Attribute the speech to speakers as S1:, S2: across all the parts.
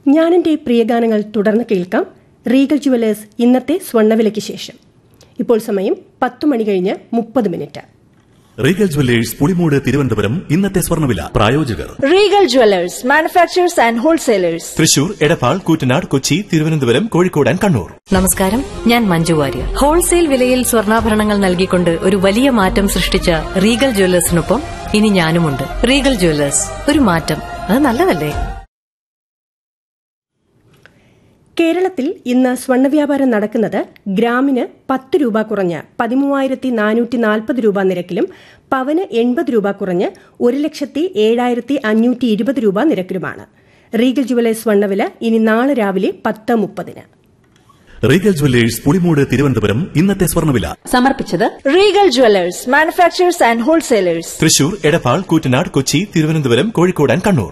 S1: ഞാനെൻ്റെ പ്രിയഗാനങ്ങൾ തുടർന്ന് കേൾക്കാം റീഗൽ ജുവലേഴ്സ് ഇന്നത്തെ സ്വർണ്ണവിലയ്ക്ക് ശേഷം ഇപ്പോൾ സമയം പത്ത് മണി കഴിഞ്ഞ് മുപ്പത് minute
S2: Regal jewellers Pulimoodu Thiruvananthapuram ഇന്നത്തെ സ്വർണ്ണവില പ്രായോജകർ
S3: Regal jewellers manufacturers and wholesalers
S4: Thrissur Edappal Koottanad Kochi Thiruvananthapuram Kozhikode and Kannur
S5: നമസ്കാരം ഞാൻ മഞ്ജു വാര്യർ ഹോൾസെയിൽ വിലയിൽ സ്വർണ്ണാഭരണങ്ങൾ നൽകിക്കൊണ്ട് ഒരു വലിയ മാറ്റം സൃഷ്ടിച്ച റീഗൽ ജ്വല്ലേഴ്സിനൊപ്പം ഇനി ഞാനുമുണ്ട് റീഗൽ ജ്വല്ലേഴ്സ് ഒരു മാറ്റം അത് നല്ലതല്ലേ
S1: കേരളത്തിൽ ഇന്ന് സ്വർണ്ണവ്യാപാരം നടക്കുന്നത് ഗ്രാമിന് പത്ത് രൂപ കുറഞ്ഞ് പതിമൂവായിരത്തി നാനൂറ്റി നാൽപ്പത് രൂപ നിരക്കിലും പവന് എൺപത് രൂപ കുറഞ്ഞ് ഒരു ലക്ഷത്തി ഏഴായിരത്തി അഞ്ഞൂറ്റി ഇരുപത് രൂപ നിരക്കിലുമാണ് റീഗൽ ജുവലേഴ്സ് സ്വർണ്ണവില ഇനി നാളെ രാവിലെ പത്ത് മുപ്പതിന്
S2: റീഗൽ ജുവല്ലേഴ്സ് പുളിമൂട് തിരുവനന്തപുരം ഇന്നത്തെ സ്വർണ്ണവില
S6: സമർപ്പിച്ചത്
S3: Regal jewellers manufacturers and wholesalers
S4: Thrissur Edappal Koottanad Kochi Thiruvananthapuram Kozhikode and Kannur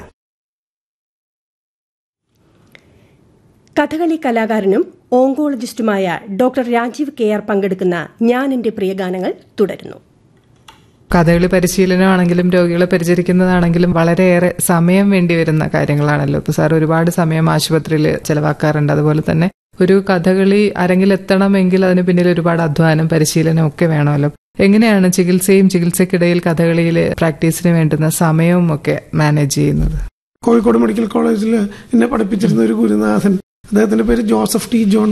S1: Kathakali കലാകാരനും ഓങ്കോളജിസ്റ്റുമായ ഡോക്ടർ രാജീവ് കെ ആർ പങ്കെടുക്കുന്ന ഞാൻ എന്റെ പ്രിയഗാനങ്ങൾ തുടരുന്നു
S7: കഥകളി പരിശീലനമാണെങ്കിലും രോഗികളെ പരിചരിക്കുന്നതാണെങ്കിലും വളരെയേറെ സമയം വേണ്ടി വരുന്ന കാര്യങ്ങളാണല്ലോ ഇപ്പൊ സാർ ഒരുപാട് സമയം ആശുപത്രിയിൽ ചെലവാക്കാറുണ്ട് അതുപോലെ തന്നെ ഒരു കഥകളി അരങ്ങിലെത്തണമെങ്കിൽ അതിന് പിന്നിൽ ഒരുപാട് അധ്വാനം പരിശീലനം ഒക്കെ വേണമല്ലോ എങ്ങനെയാണ് ചികിത്സയും ചികിത്സയ്ക്കിടയിൽ കഥകളിയിൽ പ്രാക്ടീസിന് വേണ്ടുന്ന സമയവും ഒക്കെ മാനേജ് ചെയ്യുന്നത്
S8: കോഴിക്കോട് മെഡിക്കൽ കോളേജിൽ എന്നെ പഠിപ്പിച്ചിരുന്ന ഒരു ഗുരുനാഥൻ അദ്ദേഹത്തിന്റെ പേര് ജോസഫ് ടി ജോൺ